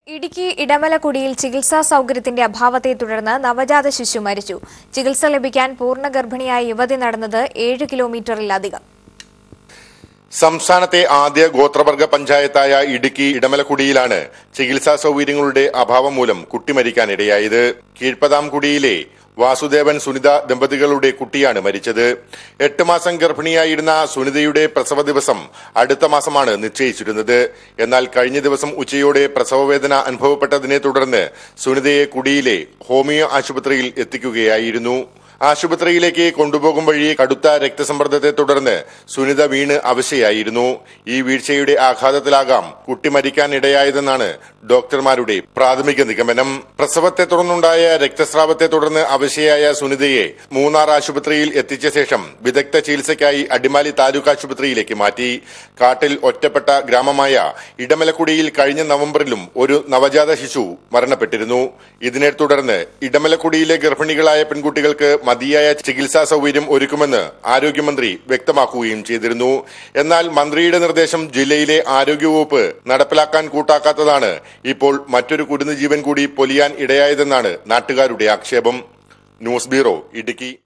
ഇടുക്കി ഇടമലക്കുടിയിൽ ചികിത്സാ സൗകര്യത്തിന്റെ അഭാവത്തെ തുടർന്ന് നവജാത ശിശു മരിച്ചു ചികിത്സ ലഭിക്കാൻ പൂർണ്ണ ഗർഭിണിയായ യുവതി നടന്നത് ഏഴ് കിലോമീറ്ററിലധികം സംസ്ഥാനത്തെ ആദ്യ ഗോത്രവർഗ പഞ്ചായത്തായ ഇടുക്കി ഇടമലക്കുടിയിലാണ് ചികിത്സാ സൗകര്യങ്ങളുടെ അഭാവം മൂലം കുട്ടി മരിക്കാനിടയായത് കീഴ്പതാംകുടിയിലെ വാസുദേവൻ സുനിത ദമ്പതികളുടെ കുട്ടിയാണ് മരിച്ചത് എട്ട് മാസം ഗർഭിണിയായിരുന്ന സുനിതയുടെ പ്രസവ ദിവസം അടുത്ത മാസമാണ് നിശ്ചയിച്ചിരുന്നത് എന്നാൽ കഴിഞ്ഞ ദിവസം ഉച്ചയോടെ പ്രസവവേദന അനുഭവപ്പെട്ടതിനെ തുടർന്ന് സുനിതയെ കുടിയിലെ ഹോമിയോ ആശുപത്രിയിൽ എത്തിക്കുകയായിരുന്നു ആശുപത്രിയിലേക്ക് കൊണ്ടുപോകും വഴി കടുത്ത രക്തസമ്മർദ്ദത്തെ തുടർന്ന് സുനിത വീണ് അവശയായിരുന്നു ഈ വീഴ്ചയുടെ ആഘാതത്തിലാകാം കുട്ടി മരിക്കാനിടയായതെന്നാണ് ഡോക്ടർമാരുടെ പ്രാഥമിക നിഗമനം പ്രസവത്തെ തുടർന്നുണ്ടായ രക്തസ്രാവത്തെ തുടർന്ന് അവശയായ സുനിതയെ മൂന്നാർ ആശുപത്രിയിൽ എത്തിച്ച ശേഷം വിദഗ്ധ ചികിത്സയ്ക്കായി അടിമാലി താലൂക്ക് ആശുപത്രിയിലേക്ക് മാറ്റി കാട്ടിൽ ഒറ്റപ്പെട്ട ഗ്രാമമായ ഇടമലക്കുടിയിൽ കഴിഞ്ഞ നവംബറിലും ഒരു നവജാത ശിശു മരണപ്പെട്ടിരുന്നു ഇതിനെ തുടർന്ന് ഇടമലക്കുടിയിലെ ഗർഭിണികളായ പെൺകുട്ടികൾക്ക് മതിയായ ചികിത്സാ സൗകര്യം ഒരുക്കുമെന്ന് ആരോഗ്യമന്ത്രി വ്യക്തമാക്കുകയും ചെയ്തിരുന്നു എന്നാൽ മന്ത്രിയുടെ നിർദ്ദേശം ജില്ലയിലെ ആരോഗ്യവകുപ്പ് നടപ്പിലാക്കാൻ കൂട്ടാക്കാത്തതാണ് ഇപ്പോൾ മറ്റൊരു കുരുന്നു ജീവൻ കൂടി പൊലിയാൻ ഇടയായതെന്നാണ് നാട്ടുകാരുടെ ആക്ഷേപം ന്യൂസ് ബ്യൂറോ ഇടുക്കി